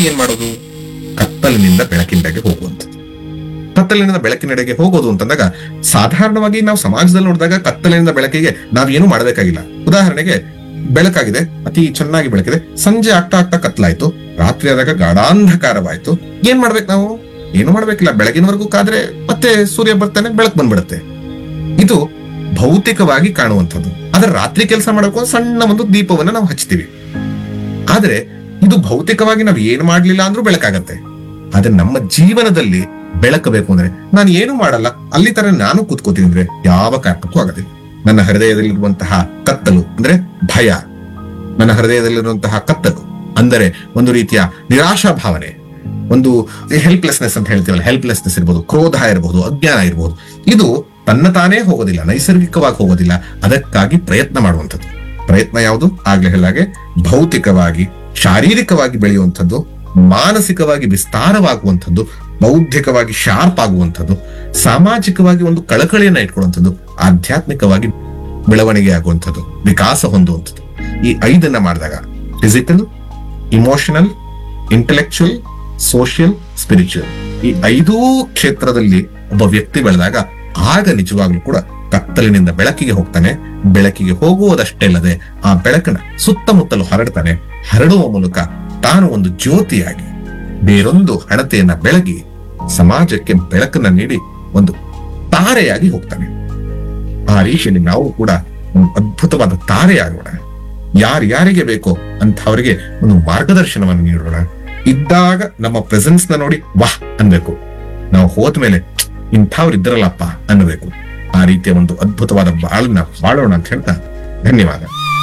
ಏನ್ ಮಾಡೋದು ಕತ್ತಲಿನಿಂದ ಬೆಳಕಿನೆಡೆಗೆ ಹೋಗುವಂಥದ್ದು ಕತ್ತಲಿನಿಂದ ಬೆಳಕಿನೆಡೆಗೆ ಹೋಗೋದು ಅಂತಂದಾಗ ಸಾಧಾರಣವಾಗಿ ನಾವು ಸಮಾಜದಲ್ಲಿ ನೋಡಿದಾಗ ಕತ್ತಲಿನಿಂದ ಬೆಳಕಿಗೆ ನಾವೇನು ಮಾಡಬೇಕಾಗಿಲ್ಲ ಉದಾಹರಣೆಗೆ ಬೆಳಕಾಗಿದೆ ಅತಿ ಚೆನ್ನಾಗಿ ಬೆಳಕಿದೆ ಸಂಜೆ ಆಗ್ತಾ ಆಗ್ತಾ ಕತ್ಲಾಯ್ತು ರಾತ್ರಿ ಆದಾಗ ಗಾಢಾಂಧಕಾರವಾಯ್ತು ಏನ್ ಮಾಡ್ಬೇಕು ನಾವು ಏನು ಮಾಡ್ಬೇಕಿಲ್ಲ ಬೆಳಗಿನವರೆಗೂ ಕಾದ್ರೆ ಮತ್ತೆ ಸೂರ್ಯ ಬರ್ತಾನೆ ಬೆಳಕು ಬಂದ್ಬಿಡುತ್ತೆ ಇದು ಭೌತಿಕವಾಗಿ ಕಾಣುವಂಥದ್ದು ಆದ್ರೆ ರಾತ್ರಿ ಕೆಲಸ ಮಾಡಬೇಕು ಅಂದ್ರೆ ಸಣ್ಣ ಒಂದು ದೀಪವನ್ನ ನಾವು ಹಚ್ತೀವಿ ಆದ್ರೆ ಇದು ಭೌತಿಕವಾಗಿ ನಾವು ಏನು ಮಾಡ್ಲಿಲ್ಲ ಅಂದ್ರೂ ಬೆಳಕಾಗತ್ತೆ ಆದ್ರೆ ನಮ್ಮ ಜೀವನದಲ್ಲಿ ಬೆಳಕಬೇಕು ಅಂದ್ರೆ ನಾನು ಏನು ಮಾಡಲ್ಲ ಅಲ್ಲಿ ತರ ನಾನು ಕೂತ್ಕೋತೀನಿ ಅಂದ್ರೆ ಯಾವ ಕಾರಣಕ್ಕೂ ಆಗೋದಿಲ್ಲ ನನ್ನ ಹೃದಯದಲ್ಲಿರುವಂತಹ ಕತ್ತಲು ಅಂದ್ರೆ ಭಯ ನನ್ನ ಹೃದಯದಲ್ಲಿರುವಂತಹ ಕತ್ತಲು ಅಂದರೆ ಒಂದು ರೀತಿಯ ನಿರಾಶಾ ಭಾವನೆ ಒಂದು ಹೆಲ್ಪ್ಲೆಸ್ನೆಸ್ ಅಂತ ಹೇಳ್ತೀವಲ್ಲ ಹೆಲ್ಪ್ಲೆಸ್ನೆಸ್ ಇರ್ಬೋದು ಕ್ರೋಧ ಇರಬಹುದು ಅಜ್ಞಾನ ಇರಬಹುದು ಇದು ತನ್ನ ತಾನೇ ಹೋಗೋದಿಲ್ಲ ನೈಸರ್ಗಿಕವಾಗಿ ಹೋಗೋದಿಲ್ಲ ಅದಕ್ಕಾಗಿ ಪ್ರಯತ್ನ ಮಾಡುವಂಥದ್ದು ಪ್ರಯತ್ನ ಯಾವುದು ಆಗ್ಲೇ ಹೇಳಾಗೆ ಭೌತಿಕವಾಗಿ ಶಾರೀರಿಕವಾಗಿ ಬೆಳೆಯುವಂಥದ್ದು ಮಾನಸಿಕವಾಗಿ ವಿಸ್ತಾರವಾಗುವಂಥದ್ದು ಬೌದ್ಧಿಕವಾಗಿ ಶಾರ್ಪ್ ಆಗುವಂಥದ್ದು ಸಾಮಾಜಿಕವಾಗಿ ಒಂದು ಕಳಕಳಿಯನ್ನ ಇಟ್ಕೊಳ್ಳುವಂಥದ್ದು ಆಧ್ಯಾತ್ಮಿಕವಾಗಿ ಬೆಳವಣಿಗೆ ಆಗುವಂಥದ್ದು ವಿಕಾಸ ಹೊಂದುವಂಥದ್ದು ಈ ಐದನ್ನ ಮಾಡಿದಾಗ physical emotional intellectual social spiritual ಈ ಐದೂ ಕ್ಷೇತ್ರದಲ್ಲಿ ಒಬ್ಬ ವ್ಯಕ್ತಿ ಬೆಳೆದಾಗ ಆಗ ನಿಜವಾಗ್ಲೂ ಕೂಡ ಕತ್ತಲಿನಿಂದ ಬೆಳಕಿಗೆ ಹೋಗ್ತಾನೆ ಬೆಳಕಿಗೆ ಹೋಗುವುದಷ್ಟೇ ಅಲ್ಲದೆ ಆ ಬೆಳಕನ್ನ ಸುತ್ತಮುತ್ತಲು ಹರಡ್ತಾನೆ ಹರಡುವ ಮೂಲಕ ತಾನು ಒಂದು ಜ್ಯೋತಿಯಾಗಿ ಬೇರೊಂದು ಹಣತೆಯನ್ನ ಬೆಳಗಿ ಸಮಾಜಕ್ಕೆ ಬೆಳಕನ್ನ ನೀಡಿ ಒಂದು ತಾರೆಯಾಗಿ ಹೋಗ್ತಾನೆ ಆ ರೀತಿಯಲ್ಲಿ ನಾವು ಕೂಡ ಒಂದು ಅದ್ಭುತವಾದ ತಾರೆಯಾಗೋಣ ಯಾರ್ಯಾರಿಗೆ ಬೇಕೋ ಅಂತವರಿಗೆ ಒಂದು ಮಾರ್ಗದರ್ಶನವನ್ನು ನೀಡೋಣ ಇದ್ದಾಗ ನಮ್ಮ ಪ್ರೆಸೆನ್ಸ್ ನ ನೋಡಿ ವಾಹ್ ಅನ್ಬೇಕು ನಾವು ಹೋದ್ಮೇಲೆ ಇಂಥವ್ರು ಇದ್ರಲ್ಲಪ್ಪ ಅನ್ನಬೇಕು ಆ ರೀತಿಯ ಒಂದು ಅದ್ಭುತವಾದ ಬಾಳನ್ನ ಬಾಳೋಣ ಅಂತ ಹೇಳ್ತಾ ಧನ್ಯವಾದ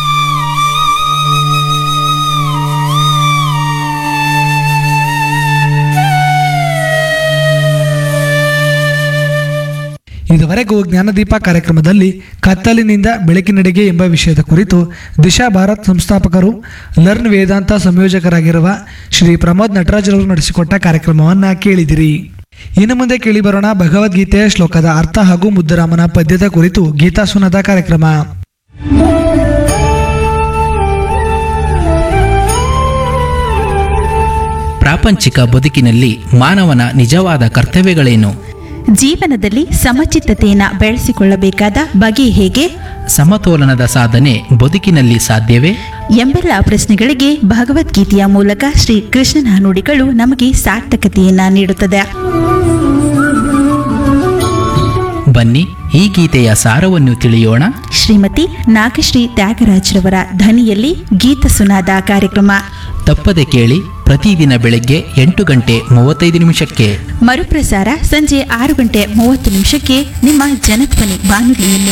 ಇದುವರೆಗೂ ಜ್ಞಾನದೀಪ ಕಾರ್ಯಕ್ರಮದಲ್ಲಿ ಕತ್ತಲಿನಿಂದ ಬೆಳಕಿನೆಡೆಗೆ ಎಂಬ ವಿಷಯದ ಕುರಿತು ದಿಶಾ ಭಾರತ್ ಸಂಸ್ಥಾಪಕರು ಲರ್ನ್ ವೇದಾಂತ ಸಂಯೋಜಕರಾಗಿರುವ ಶ್ರೀ ಪ್ರಮೋದ್ ನಟರಾಜರವರು ನಡೆಸಿಕೊಟ್ಟ ಕಾರ್ಯಕ್ರಮವನ್ನ ಕೇಳಿದಿರಿ ಇನ್ನು ಮುಂದೆ ಕೇಳಿ ಬರೋಣ ಭಗವದ್ಗೀತೆಯ ಶ್ಲೋಕದ ಅರ್ಥ ಹಾಗೂ ಮುದ್ದರಾಮನ ಪದ್ಯದ ಕುರಿತು ಗೀತಾಸುನದ ಕಾರ್ಯಕ್ರಮ ಪ್ರಾಪಂಚಿಕ ಬದುಕಿನಲ್ಲಿ ಮಾನವನ ನಿಜವಾದ ಕರ್ತವ್ಯಗಳೇನು ಜೀವನದಲ್ಲಿ ಸಮಚಿತ್ತತೆಯನ್ನು ಬೆಳೆಸಿಕೊಳ್ಳಬೇಕಾದ ಬಗೆ ಹೇಗೆ ಸಮತೋಲನದ ಸಾಧನೆ ಬದುಕಿನಲ್ಲಿ ಸಾಧ್ಯವೇ ಎಂಬೆಲ್ಲ ಪ್ರಶ್ನೆಗಳಿಗೆ ಭಗವದ್ಗೀತೆಯ ಮೂಲಕ ಶ್ರೀ ಕೃಷ್ಣನ ನುಡಿಗಳು ನಮಗೆ ಸಾರ್ಥಕತೆಯನ್ನ ನೀಡುತ್ತದೆ ಬನ್ನಿ ಈ ಗೀತೆಯ ಸಾರವನ್ನು ತಿಳಿಯೋಣ ಶ್ರೀಮತಿ ನಾಗಶ್ರೀ ತ್ಯಾಗರಾಜ್ರವರ ಧ್ವನಿಯಲ್ಲಿ ಗೀತ ಸುನಾದ ಕಾರ್ಯಕ್ರಮ ತಪ್ಪದೆ ಕೇಳಿ ಪ್ರತಿದಿನ ಬೆಳಗ್ಗೆ ಎಂಟು ಗಂಟೆ ಮೂವತ್ತೈದು ನಿಮಿಷಕ್ಕೆ ಮರುಪ್ರಸಾರ ಸಂಜೆ ಆರು ಗಂಟೆ ಮೂವತ್ತು ನಿಮಿಷಕ್ಕೆ ನಿಮ್ಮ ಜನಧ್ವನಿ ಬಾನುಲಿಯಲ್ಲಿ